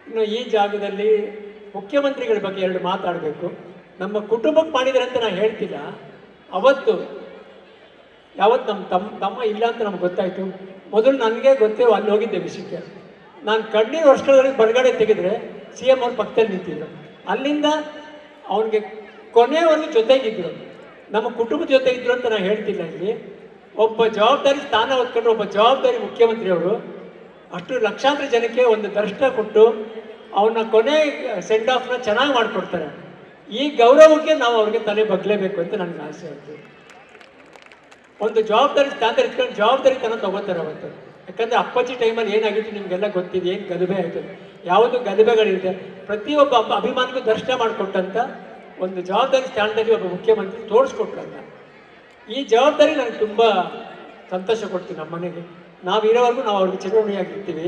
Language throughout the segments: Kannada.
ಇನ್ನು ಈ ಜಾಗದಲ್ಲಿ ಮುಖ್ಯಮಂತ್ರಿಗಳ ಬಗ್ಗೆ ಎರಡು ಮಾತಾಡಬೇಕು ನಮ್ಮ ಕುಟುಂಬಕ್ಕೆ ಮಾಡಿದ್ದಾರೆ ಅಂತ ನಾನು ಹೇಳ್ತಿಲ್ಲ ಅವತ್ತು ಯಾವತ್ತು ನಮ್ಮ ತಮ್ಮ ತಮ್ಮ ಇಲ್ಲ ಅಂತ ನಮ್ಗೆ ಗೊತ್ತಾಯಿತು ಮೊದಲು ನನಗೆ ಗೊತ್ತೇ ಅಲ್ಲಿ ಹೋಗಿದ್ದೆ ವಿಷಯಕ್ಕೆ ನಾನು ಕಣ್ಣೀರು ವರ್ಷಗಳಲ್ಲಿ ಬಲಗಡೆ ತೆಗೆದ್ರೆ ಸಿ ಎಮ್ ಅವ್ರ ಪಕ್ಕದಲ್ಲಿ ನಿಂತಿದ್ರು ಅಲ್ಲಿಂದ ಅವನಿಗೆ ಕೊನೆಯವರೆಗೂ ಜೊತೆಗಿದ್ರು ನಮ್ಮ ಕುಟುಂಬದ ಜೊತೆ ಇದ್ರು ಅಂತ ನಾನು ಹೇಳ್ತಿಲ್ಲ ಇಲ್ಲಿ ಒಬ್ಬ ಜವಾಬ್ದಾರಿ ಸ್ಥಾನ ಹೊತ್ಕೊಂಡು ಒಬ್ಬ ಜವಾಬ್ದಾರಿ ಮುಖ್ಯಮಂತ್ರಿಯವರು ಅಷ್ಟು ಲಕ್ಷಾಂತರ ಜನಕ್ಕೆ ಒಂದು ದರ್ಶನ ಕೊಟ್ಟು ಅವನ ಕೊನೆ ಸೆಂಡ್ ಆಫ್ನ ಚೆನ್ನಾಗಿ ಮಾಡಿಕೊಡ್ತಾರೆ ಈ ಗೌರವಕ್ಕೆ ನಾವು ಅವ್ರಿಗೆ ತಲೆ ಬಗ್ಲೇಬೇಕು ಅಂತ ನನಗೆ ಆಸೆ ಆಯ್ತು ಒಂದು ಜವಾಬ್ದಾರಿ ಸ್ಥಾನದಲ್ಲಿ ಇಟ್ಕೊಂಡು ಜವಾಬ್ದಾರಿತನ ತಗೋತಾರೆ ಅವತ್ತು ಯಾಕಂದ್ರೆ ಅಪ್ಪಾಜಿ ಟೈಮಲ್ಲಿ ಏನಾಗಿತ್ತು ನಿಮ್ಗೆಲ್ಲ ಗೊತ್ತಿದೆ ಏನು ಗಲಭೆ ಆಯಿತು ಯಾವುದು ಗಲಭೆಗಳಿದೆ ಪ್ರತಿಯೊಬ್ಬ ಅಬ್ಬ- ಅಭಿಮಾನಿಗೂ ದರ್ಶನ ಮಾಡಿಕೊಟ್ಟಂತ ಒಂದು ಜವಾಬ್ದಾರಿ ಸ್ಥಾನದಲ್ಲಿ ಒಬ್ಬ ಮುಖ್ಯಮಂತ್ರಿ ತೋರಿಸ್ಕೊಟ್ರಲ್ಲ ಈ ಜವಾಬ್ದಾರಿ ನನಗೆ ತುಂಬ ಸಂತೋಷ ಕೊಡ್ತೀವಿ ನಮ್ಮ ಮನೆಗೆ ನಾವು ಇರೋವರೆಗೂ ನಾವು ಅವ್ರಿಗೆ ಚಿರಋಣಿಯಾಗಿರ್ತೀವಿ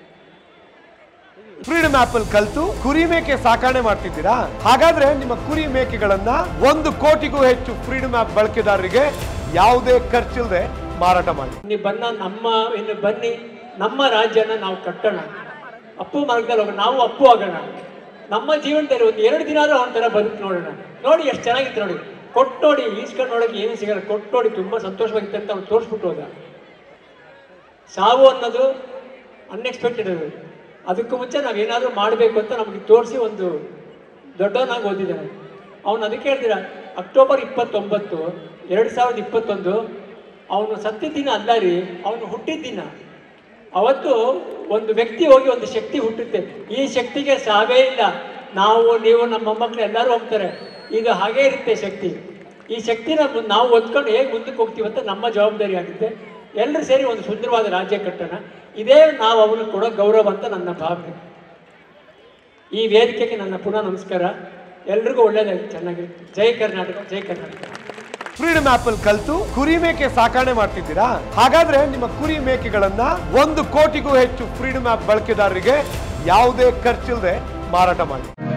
ಫ್ರೀಡಮ್ ಆಪ್ ಅಲ್ಲಿ ಕಲ್ತು ಕುರಿ ಮೇಕೆ ಸಾಕಣೆ ಮಾಡ್ತಿದ್ದೀರಾ ಹಾಗಾದ್ರೆ ನಿಮ್ಮ ಕುರಿ ಮೇಕೆಗಳನ್ನ ಒಂದು ಕೋಟಿಗೂ ಹೆಚ್ಚು ಫ್ರೀಡಮ್ ಆಪ್ ಬಳಕೆದಾರರಿಗೆ ಯಾವುದೇ ಖರ್ಚಿಲ್ಲದೆ ಮಾರಾಟ ಮಾಡಿ ನೀವು ಬನ್ನ ನಮ್ಮ ಇನ್ನು ಬನ್ನಿ ನಮ್ಮ ರಾಜ್ಯನ ನಾವು ಕಟ್ಟೋಣ ಅಪ್ಪು ಮಾರ್ಗದಲ್ಲಿ ಹೋಗೋಣ ನಾವು ಅಪ್ಪು ಆಗೋಣ ನಮ್ಮ ಜೀವನದಲ್ಲಿ ಒಂದು ಎರಡು ದಿನ ಆದ್ರೂ ಅವನ ಥರ ಬದುಕು ನೋಡೋಣ ನೋಡಿ ಎಷ್ಟು ಚೆನ್ನಾಗಿತ್ತು ನೋಡಿ ಕೊಟ್ಟು ನೋಡಿ ಈಸ್ಕೊಂಡು ನೋಡೋಕೆ ಏನು ಸಿಗಲ್ಲ ಕೊಟ್ಟು ನೋಡಿ ತುಂಬ ಸಂತೋಷವಾಗಿತ್ತು ಅಂತ ಅವ್ನು ತೋರಿಸ್ಬಿಟ್ಟು ಹೋದ ಸಾವು ಅನ್ನೋದು ಅನ್ಎಕ್ಸ್ಪೆಕ್ಟೆಡ್ ಅದು ಅದಕ್ಕೂ ಮುಂಚೆ ನಾವು ಏನಾದರೂ ಮಾಡಬೇಕು ಅಂತ ನಮಗೆ ತೋರಿಸಿ ಒಂದು ದೊಡ್ಡವನಾಗಿ ಓದಿದ್ದಾನೆ ಅವನು ಅದಕ್ಕೆ ಹೇಳ್ತೀರ ಅಕ್ಟೋಬರ್ ಇಪ್ಪತ್ತೊಂಬತ್ತು ಎರಡು ಸಾವಿರದ ಇಪ್ಪತ್ತೊಂದು ಅವನು ಸತ್ತಿದ್ದ ದಿನ ಅಲ್ಲ ರೀ ಅವನು ಹುಟ್ಟಿದ ದಿನ ಅವತ್ತು ಒಂದು ವ್ಯಕ್ತಿ ಹೋಗಿ ಒಂದು ಶಕ್ತಿ ಹುಟ್ಟುತ್ತೆ ಈ ಶಕ್ತಿಗೆ ಸಾವೇ ಇಲ್ಲ ನಾವು ನೀವು ನಮ್ಮ ಮೊಮ್ಮಕ್ಕಳು ಎಲ್ಲರೂ ಹೋಗ್ತಾರೆ ಇದು ಹಾಗೇ ಇರುತ್ತೆ ಶಕ್ತಿ ಈ ಶಕ್ತಿನ ಮು- ನಾವು ಒತ್ಕೊಂಡು ಹೇಗೆ ಮುಂದಕ್ಕೆ ಹೋಗ್ತೀವಿ ಅಂತ ನಮ್ಮ ಜವಾಬ್ದಾರಿ ಆಗುತ್ತೆ ಎಲ್ಲರೂ ಸೇರಿ ಒಂದು ಸುಂದರವಾದ ರಾಜ್ಯ ಕಟ್ಟೋಣ ಇದೇ ನಾವು ಅವನಿಗೆ ಕೊಡೋ ಗೌರವ ಅಂತ ನನ್ನ ಭಾವನೆ ಈ ವೇದಿಕೆಗೆ ನನ್ನ ಪುನಃ ನಮಸ್ಕಾರ ಎಲ್ರಿಗೂ ಒಳ್ಳೇದಾಗಿ ಚೆನ್ನಾಗಿ ಜೈ ಕರ್ನಾಟಕ ಜೈ ಕರ್ನಾಟಕ ಫ್ರೀಡಮ್ ಆಪ್ ಅಲ್ಲಿ ಕಲ್ತು ಕುರಿ ಮೇಕೆ ಸಾಕಣೆ ಮಾಡ್ತಿದ್ದೀರಾ ಹಾಗಾದ್ರೆ ನಿಮ್ಮ ಕುರಿ ಮೇಕೆಗಳನ್ನ ಒಂದು ಕೋಟಿಗೂ ಹೆಚ್ಚು ಫ್ರೀಡಮ್ ಆಪ್ ಬಳಕೆದಾರರಿಗೆ ಯಾವುದೇ ಖರ್ಚಿಲ್ಲದೆ ಮಾರಾಟ ಮಾಡಿ